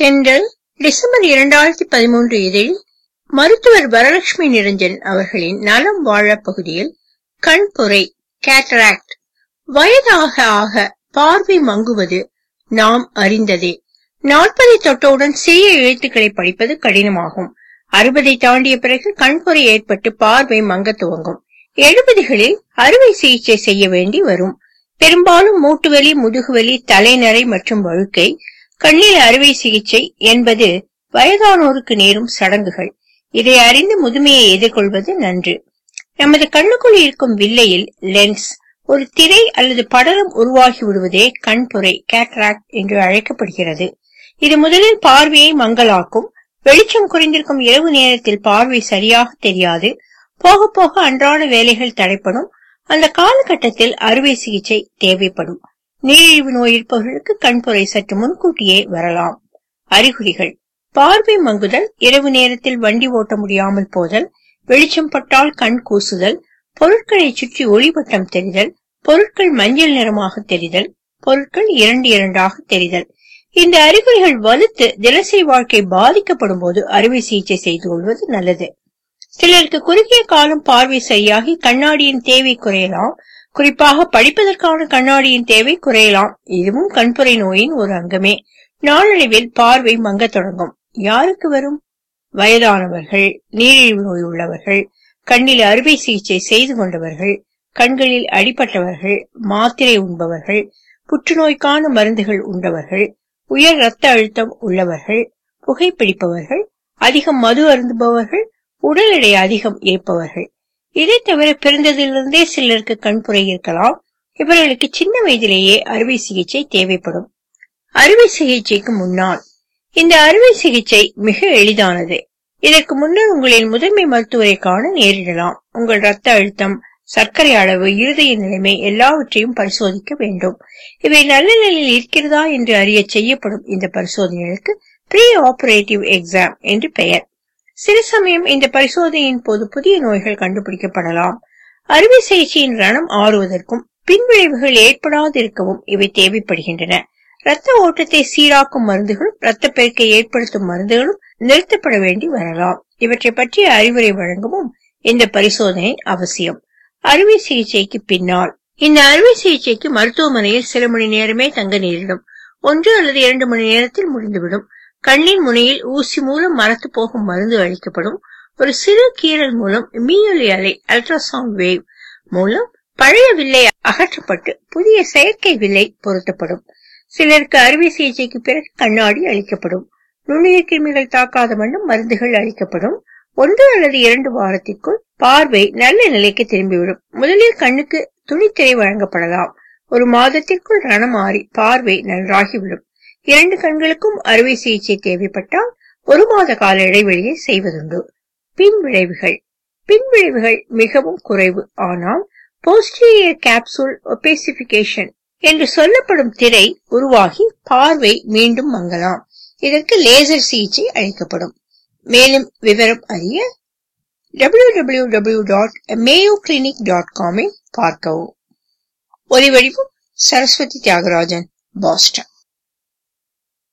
தென்றல் டிசம்பர் இரண்டாயிரத்தி பதிமூன்று இதழில் மருத்துவர் வரலட்சுமி நிரஞ்சன் அவர்களின் நலம் வாழ பகுதியில் கண்பொறை கேட்டராக்ட் வயதாக ஆக பார்வை மங்குவது நாம் அறிந்ததே நாற்பதை தொட்டவுடன் சிறிய எழுத்துக்களை படிப்பது கடினமாகும் அறுபதை தாண்டிய பிறகு கண்பொறை ஏற்பட்டு பார்வை மங்க துவங்கும் எழுபதுகளில் அறுவை சிகிச்சை செய்ய வேண்டி வரும் பெரும்பாலும் மூட்டுவலி முதுகுவலி தலைநரை மற்றும் வழுக்கை கண்ணில் அறுவை சிகிச்சை என்பது வயதானோருக்கு நேரும் சடங்குகள் இதை அறிந்து முதுமையை எதிர்கொள்வது நன்று நமது கண்ணுக்குள் இருக்கும் வில்லையில் லென்ஸ் ஒரு திரை அல்லது படலம் உருவாகி விடுவதே கண்புரை கேட்ராக்ட் என்று அழைக்கப்படுகிறது இது முதலில் பார்வையை மங்கலாக்கும் வெளிச்சம் குறைந்திருக்கும் இரவு நேரத்தில் பார்வை சரியாக தெரியாது போக போக அன்றாட வேலைகள் தடைப்படும் அந்த காலகட்டத்தில் அறுவை சிகிச்சை தேவைப்படும் நீரிழிவு நோய் இருப்பவர்களுக்கு கண்புரை சற்று முன்கூட்டியே வரலாம் அறிகுறிகள் பார்வை மங்குதல் இரவு நேரத்தில் வண்டி ஓட்ட முடியாமல் போதல் வெளிச்சம் பட்டால் கண் கூசுதல் பொருட்களை சுற்றி ஒளிவட்டம் தெரிதல் பொருட்கள் மஞ்சள் நிறமாக தெரிதல் பொருட்கள் இரண்டு இரண்டாக தெரிதல் இந்த அறிகுறிகள் வலுத்து தினசரி வாழ்க்கை பாதிக்கப்படும் போது அறுவை சிகிச்சை செய்து கொள்வது நல்லது சிலருக்கு குறுகிய காலம் பார்வை சரியாகி கண்ணாடியின் தேவை குறையலாம் குறிப்பாக படிப்பதற்கான கண்ணாடியின் தேவை குறையலாம் இதுவும் கண்புரை நோயின் ஒரு அங்கமே நாளடைவில் பார்வை மங்க தொடங்கும் யாருக்கு வரும் வயதானவர்கள் நீரிழிவு நோய் உள்ளவர்கள் கண்ணில் அறுவை சிகிச்சை செய்து கொண்டவர்கள் கண்களில் அடிபட்டவர்கள் மாத்திரை உண்பவர்கள் புற்றுநோய்க்கான மருந்துகள் உண்டவர்கள் உயர் ரத்த அழுத்தம் உள்ளவர்கள் புகைப்பிடிப்பவர்கள் அதிகம் மது அருந்துபவர்கள் உடல் எடை அதிகம் இருப்பவர்கள் இதை தவிர பிறந்ததிலிருந்தே சிலருக்கு கண்புரை இருக்கலாம் இவர்களுக்கு சின்ன வயதிலேயே அறுவை சிகிச்சை தேவைப்படும் அறுவை சிகிச்சைக்கு முன்னால் இந்த அறுவை சிகிச்சை மிக எளிதானது இதற்கு முன்னர் உங்களின் முதன்மை மருத்துவரை காண நேரிடலாம் உங்கள் ரத்த அழுத்தம் சர்க்கரை அளவு இருதய நிலைமை எல்லாவற்றையும் பரிசோதிக்க வேண்டும் இவை நல்ல நிலையில் இருக்கிறதா என்று அறிய செய்யப்படும் இந்த பரிசோதனைகளுக்கு ப்ரீ ஆபரேட்டிவ் எக்ஸாம் என்று பெயர் சில சமயம் இந்த பரிசோதனையின் போது புதிய நோய்கள் கண்டுபிடிக்கப்படலாம் அறுவை சிகிச்சையின் ரணம் ஆறுவதற்கும் பின்விளைவுகள் ஏற்படாதிருக்கவும் இவை தேவைப்படுகின்றன ரத்த ஓட்டத்தை சீராக்கும் மருந்துகளும் ரத்தப்பெருக்கை ஏற்படுத்தும் மருந்துகளும் நிறுத்தப்பட வேண்டி வரலாம் இவற்றை பற்றிய அறிவுரை வழங்கவும் இந்த பரிசோதனை அவசியம் அறுவை சிகிச்சைக்கு பின்னால் இந்த அறுவை சிகிச்சைக்கு மருத்துவமனையில் சில மணி நேரமே தங்க நேரிடும் ஒன்று அல்லது இரண்டு மணி நேரத்தில் முடிந்துவிடும் கண்ணின் முனையில் ஊசி மூலம் மரத்து போகும் மருந்து அளிக்கப்படும் ஒரு சிறு கீறல் மூலம் மீயொலி அலை அல்ட்ராசவுண்ட் வேவ் மூலம் பழைய வில்லை அகற்றப்பட்டு புதிய செயற்கை வில்லை பொருத்தப்படும் சிலருக்கு அறுவை சிகிச்சைக்கு பிறகு கண்ணாடி அளிக்கப்படும் நுண்ணுயிர் கிருமிகள் தாக்காத வண்ணம் மருந்துகள் அளிக்கப்படும் ஒன்று அல்லது இரண்டு வாரத்திற்குள் பார்வை நல்ல நிலைக்கு திரும்பிவிடும் முதலில் கண்ணுக்கு துணித்திரை வழங்கப்படலாம் ஒரு மாதத்திற்குள் ரணம் மாறி பார்வை நன்றாகிவிடும் இரண்டு கண்களுக்கும் அறுவை சிகிச்சை தேவைப்பட்டால் ஒரு மாத கால இடைவெளியை செய்வதுண்டு பின் விளைவுகள் பின் விளைவுகள் மிகவும் குறைவு ஆனால் போஸ்டீரியர் கேப்சூல் ஒபேசிபிகேஷன் என்று சொல்லப்படும் திரை உருவாகி பார்வை மீண்டும் மங்கலாம் இதற்கு லேசர் சிகிச்சை அளிக்கப்படும் மேலும் விவரம் அறிய W W W dot Mayo Clinic dot காமை பார்க்கவும் ஒலிவடிவும் சரஸ்வதி தியாகராஜன் பாஸ்டன்